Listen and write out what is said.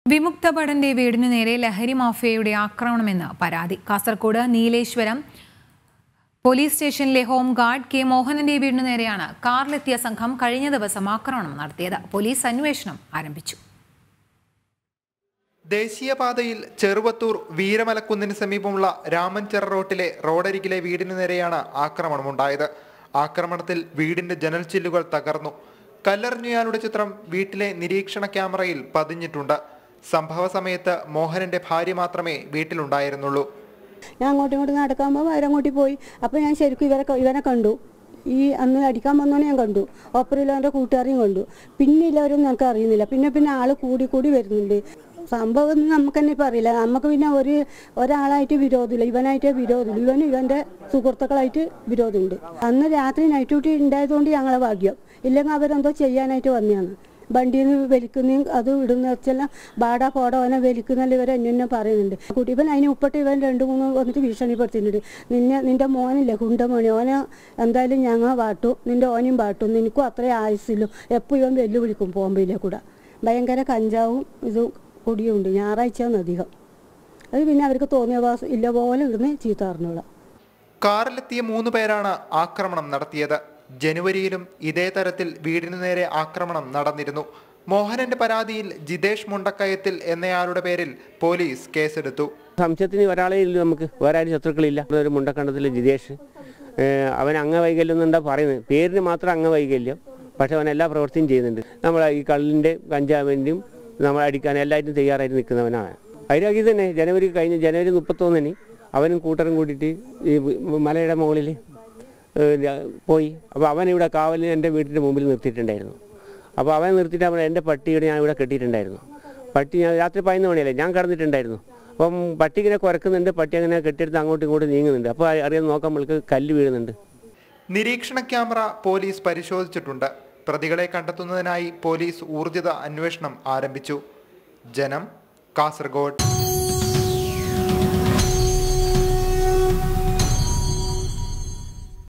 വിമുക്ത ഭടന്റെ വീടിനു നേരെ ലഹരി മാഫിയയുടെ ആക്രമണമെന്ന് പരാതി കാസർഗോഡ് നീലേശ്വരം പോലീസ് സ്റ്റേഷനിലെ ഹോം ഗാർഡ് കെ മോഹനന്റെ വീടിനു നേരെയാണ് കാറിലെത്തിയ സംഘം കഴിഞ്ഞ ദിവസം ആക്രമണം നടത്തിയത് പോലീസ് അന്വേഷണം ആരംഭിച്ചു ദേശീയപാതയിൽ ചെറുവത്തൂർ വീരമലക്കുന്നിന് സമീപമുള്ള രാമൻചിറ റോട്ടിലെ റോഡരികിലെ വീടിനു നേരെയാണ് ആക്രമണമുണ്ടായത് ആക്രമണത്തിൽ വീടിന്റെ ജനൽ ചില്ലുകൾ തകർന്നു കല്ലെറിഞ്ഞയാളുടെ ചിത്രം വീട്ടിലെ നിരീക്ഷണ ക്യാമറയിൽ പതിഞ്ഞിട്ടുണ്ട് സംഭവ സമയത്ത് മോഹനന്റെ ഭാര്യ മാത്രമേ വീട്ടിലുണ്ടായിരുന്നുള്ളൂ ഞാൻ അങ്ങോട്ടും ഇങ്ങോട്ടും നടക്കുമ്പോൾ അവരങ്ങോട്ട് പോയി അപ്പോൾ ഞാൻ ശരിക്കും ഇവരെ ഇവനെ കണ്ടു ഈ അന്ന് അടിക്കാൻ വന്നോനെ ഞാൻ കണ്ടു ഒപ്പറില്ല എൻ്റെ കൂട്ടുകാരെയും കണ്ടു പിന്നെ ഇല്ലവരൊന്നും ഞങ്ങൾക്ക് അറിയുന്നില്ല പിന്നെ പിന്നെ ആൾ കൂടി കൂടി വരുന്നുണ്ട് സംഭവം ഒന്നും നമുക്ക് തന്നെ ഇപ്പം അറിയില്ല നമുക്ക് പിന്നെ ഒരു ഒരാളായിട്ട് വിരോധമില്ല ഇവനായിട്ട് വിരോധമില്ല ഇവന് ഇവൻ്റെ സുഹൃത്തുക്കളായിട്ട് വിരോധമുണ്ട് അന്ന് രാത്രി നൈറ്റ് ഡ്യൂട്ടി ഉണ്ടായതുകൊണ്ട് ഞങ്ങളെ ഭാഗ്യം ഇല്ലെങ്കിൽ അവരെന്തോ ചെയ്യാനായിട്ട് വന്നതാണ് വണ്ടിയിൽ നിന്ന് വലിക്കുന്നതും അത് ഇടുന്ന വെച്ചെല്ലാം ബാടാ പോടാ അവനെ വലിക്കുന്നല്ല ഇവർ എന്നെ പറയുന്നുണ്ട് കുട്ടി ഇവൻ അതിന് ഉപ്പിട്ട് ഇവൻ രണ്ട് മൂന്ന് വന്നിട്ട് ഭീഷണിപ്പെടുത്തിയിട്ടുണ്ട് നിന്നെ നിന്റെ മോനില്ലേ കുണ്ടമണി ഓനെ എന്തായാലും ഞങ്ങൾ വാട്ടും നിന്റെ ഓനെയും വാട്ടും നിനക്കും അത്രയും ആയുസില്ലു എപ്പോൾ ഇവൻ വെല്ലുവിളിക്കും ബോംബെയിലെ കൂടെ ഭയങ്കര കഞ്ചാവും ഇതും പൊടിയുണ്ട് ഞായറാഴ്ചയാണ് അധികം അത് പിന്നെ അവർക്ക് തോന്നിയ വാസം ഇല്ല പോലെ ഇടുന്ന് ചീത്ത അറിഞ്ഞോളാം കാറിലെത്തിയ മൂന്ന് പേരാണ് ആക്രമണം നടത്തിയത് ജനുവരിയിലും ഇതേ തരത്തിൽ വീടിനു നേരെ ആക്രമണം നടന്നിരുന്നു മോഹനന്റെ പരാതിയിൽ ജിതേഷ് മുണ്ടക്കയത്തിൽ എന്നയാളുടെ പേരിൽ പോലീസ് കേസെടുത്തു സംശയത്തിന് ഒരാളെ ഇല്ല നമുക്ക് വേറെ ആരും ശത്രുക്കളില്ല ഒരു മുണ്ടക്കണ്ടത്തിൽ ജിതേഷ് ഏഹ് അവൻ അംഗവൈകല്യം എന്നുണ്ടാ പറയുന്നത് പേരിന് മാത്രം അംഗവൈകല്യം പക്ഷെ അവൻ എല്ലാ പ്രവൃത്തിയും ചെയ്യുന്നുണ്ട് നമ്മൾ ഈ കള്ളിൻ്റെ കഞ്ചാവിൻ്റെയും നമ്മൾ അടിക്കാൻ എല്ലായിട്ടും തയ്യാറായിട്ട് നിൽക്കുന്നവനാണ് അതിനാക്കി തന്നെ ജനുവരി കഴിഞ്ഞ ജനുവരി മുപ്പത്തൊന്നിന് അവനും കൂട്ടരും കൂട്ടിയിട്ട് ഈ മലയുടെ മുകളിൽ ഏഹ് ര- പോയി അപ്പോൾ അവൻ ഇവിടെ കാവലിന് എൻ്റെ വീട്ടിൻ്റെ മുമ്പിൽ നിർത്തിയിട്ടുണ്ടായിരുന്നു അപ്പോൾ അവൻ നിർത്തിയിട്ട് അവൻ എൻ്റെ പട്ടിയുടെ ഞാൻ ഇവിടെ കെട്ടിയിട്ടുണ്ടായിരുന്നു പട്ടി ഞാൻ രാത്രി പതിനൊന്ന് മണിയല്ലേ ഞാൻ കിടന്നിട്ടുണ്ടായിരുന്നു അപ്പം പട്ടി ഇങ്ങനെ കുരക്കുന്നുണ്ട് പട്ടി അങ്ങനെ കെട്ടിയെടുത്ത് അങ്ങോട്ടും ഇങ്ങോട്ടും നീങ്ങുന്നുണ്ട് അപ്പോൾ അറിയാൻ നോക്കാൻ നമ്മൾക്ക് കല്ല് വീഴുന്നുണ്ട് നിരീക്ഷണ ക്യാമറ പോലീസ് പരിശോധിച്ചിട്ടുണ്ട് പ്രതികളെ കണ്ടെത്തുന്നതിനായി പോലീസ് ഊർജിത അന്വേഷണം ആരംഭിച്ചു ജനം കാസർഗോഡ്